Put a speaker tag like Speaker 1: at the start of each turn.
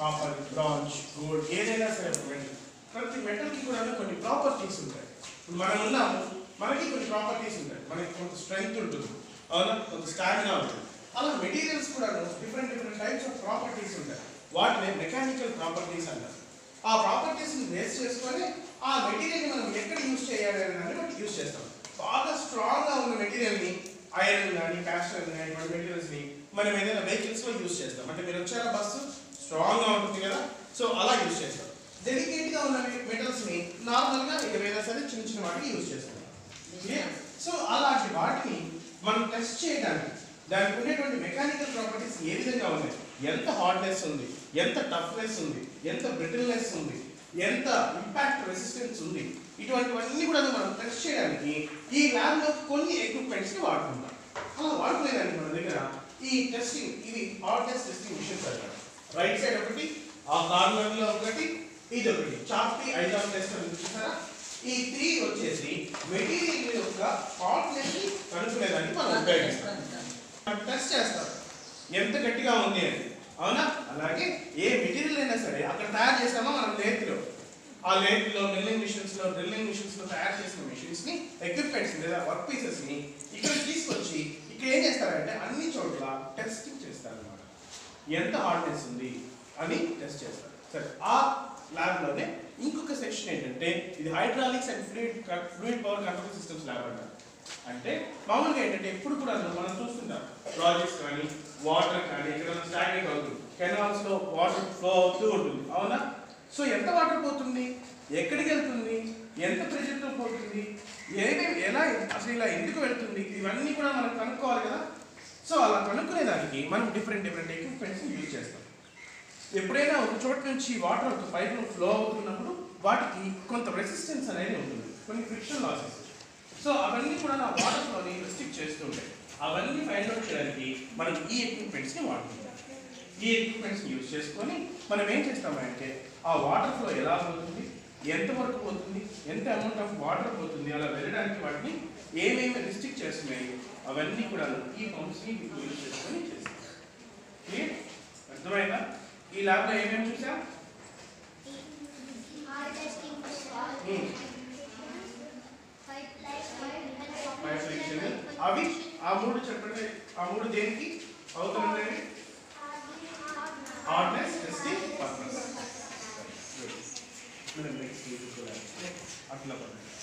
Speaker 1: Copper bronze gold ఏదైనా సరే ఒక మెటల్ ప్రతి మెటల్కి కూడా కొన్ని ప్రాపర్టీస్ ఉంటాయి ఇప్పుడు మనం ఉన్నాము మనకి కొన్ని ప్రాపర్టీస్ ఉంటాయి మనకి కొంత స్ట్రెంగ్త్ ఉంటుంది అవునా కొంత స్టామినా ఉంటుంది అలా మెటీరియల్స్ కూడా different different types of properties ఉంటాయి వాటిని మెకానికల్ ప్రాపర్టీస్ అంటారు ఆ ప్రాపర్టీస్ని బేస్ చేసుకొని ఆ మెటీరియల్ని మనం ఎక్కడ యూజ్ చేయాలి అనే దాన్ని బట్టి యూజ్ చేస్తాం బాగా స్ట్రాంగ్గా ఉన్న మెటీరియల్ని ఐరన్ కానీ క్యాస్టర్ కానీ ఇటువంటి మెటీరియల్స్ని మనం ఏదైనా వెహికల్స్లో యూజ్ చేస్తాం అంటే మీరు వచ్చారా బస్సు స్ట్రాంగ్గా ఉంటుంది కదా సో అలా యూజ్ చేస్తాం డెలికేట్గా ఉన్న మెటల్స్ని నార్మల్గా ఏదైనా సరే చిన్న చిన్న వాటికి యూజ్ చేస్తాం సో అలాంటి వాటిని మనం టెస్ట్ చేయడానికి దానికి ఉండేటువంటి మెకానికల్ ప్రాపర్టీస్ ఏ విధంగా ఉన్నాయి ఎంత హార్డ్నెస్ ఉంది ఎంత టఫ్నెస్ ఉంది ఎంత బ్రిటిల్నెస్ ఉంది ఎంత ఇంపాక్ట్ రెసిస్టెన్స్ ఉంది ఇటువంటివన్నీ కూడా మనం టెస్ట్ చేయడానికి ఈ ల్యాబ్లో కొన్ని ఎక్విప్మెంట్స్ని వాడుకుంటాం అలా వాడుకునేదానికి మన దగ్గర ఈ టెస్టింగ్ ఇవి హార్డ్నెస్ టెస్టింగ్ మిషన్స్ అంటారు రైట్ సైడ్ ఒకటి ఆ కార్నర్లో ఒకటి ఇది ఒకటి చాప్టి ఐదార్ టెస్ట్ అని చూసారా ఈ త్రీ వచ్చేసి మెటీరియల్ యొక్క హార్డ్నెస్ ని కనుక్కునేదానికి మనం ఉపయోగిస్తాం మనం టెస్ట్ చేస్తాం ఎంత గట్టిగా ఉంది అని అవునా అలాగే ఏ మెటీరియల్ అయినా సరే అక్కడ తయారు చేసామో మనం లేత్లో ఆ లేత్లో మిల్లింగ్ మిషన్స్ లో డ్రిల్లింగ్ మిషన్స్ లో తయారు చేసిన మిషన్స్ ని ఎక్విప్మెంట్స్ లేదా వర్క్ పీసెస్ ని ఇక్కడ తీసుకొచ్చి ఇక్కడ ఏం చేస్తారంటే అన్ని చోట్ల టెస్టింగ్ చేస్తారు అన్నమాట ఎంత హార్డ్నెస్ ఉంది అని టెస్ట్ చేస్తారు సరే ఆ ల్యాబ్ లోనే ఇంకొక సెక్షన్ ఏంటంటే ఇది hydraulics and fluid fluid power control systems lab అంటారు అంటే మామూలుగా ఏంటంటే ఎప్పుడు కూడా మనం చూస్తుంటాం ప్రాజెక్ట్స్ కానీ వాటర్ కానీ ఇక్కడ స్టాగ్నెట్ అవుతుంది కెనాల్స్ లో వాటర్ ఫ్లో అవుతూ ఉంటుంది అవునా సో ఎంత వాటర్ పోతుంది ఎక్కడికి వెళ్తుంది ఎంత ప్రెషర్తో పోతుంది ఏమేమి ఎలా అసలు ఇలా ఎందుకు వెళ్తుంది ఇవన్నీ కూడా మనం కనుక్కోవాలి కదా సో అలా కనుక్కునేదానికి మనం డిఫరెంట్ డిఫరెంట్ ఎక్విప్మెంట్స్ యూజ్ చేస్తాం ఎప్పుడైనా ఒక చోట నుంచి వాటర్ ఒక పైపులో ఫ్లో అవుతున్నప్పుడు వాటికి కొంత రెసిస్టెన్స్ అనేది ఉంటుంది కొన్ని ఫ్రిక్షన్ లాసెస్ సో అవన్నీ కూడా నా వాటర్ ఫ్లోని రెస్ట్రిక్ట్ చేస్తుంటాయి అవన్నీ ఫైండ్ అవుట్ చేయడానికి మనం ఈ ఎక్విప్మెంట్స్ని వాడుతుంటాం ఈ ఎక్విప్మెంట్స్ని యూజ్ చేసుకొని మనం ఏం చేస్తామంటే ఆ వాటర్ ఫ్లో ఎలా పోతుంది ఎంత వరకు పోతుంది ఎంత అమౌంట్ ఆఫ్ వాటర్ పోతుంది అలా వెళ్ళడానికి వాటిని ఏమేమి రిస్ట్రిక్ట్ చేస్తున్నాయి అవన్నీ కూడా ఈ పంప్స్ని యూజ్ చేసుకొని చేస్తాం క్లియర్ అర్థమైందా ఈ ల్యాబ్లో ఏమేమి చూసాం Hmm. పైప్ ఫ్రిక్షన్ అవి ఆ మూడు చెప్పండి ఆ మూడు దేనికి అవుతుందండి హార్డ్నెస్ టెస్టింగ్ పర్పస్ అట్లా పడండి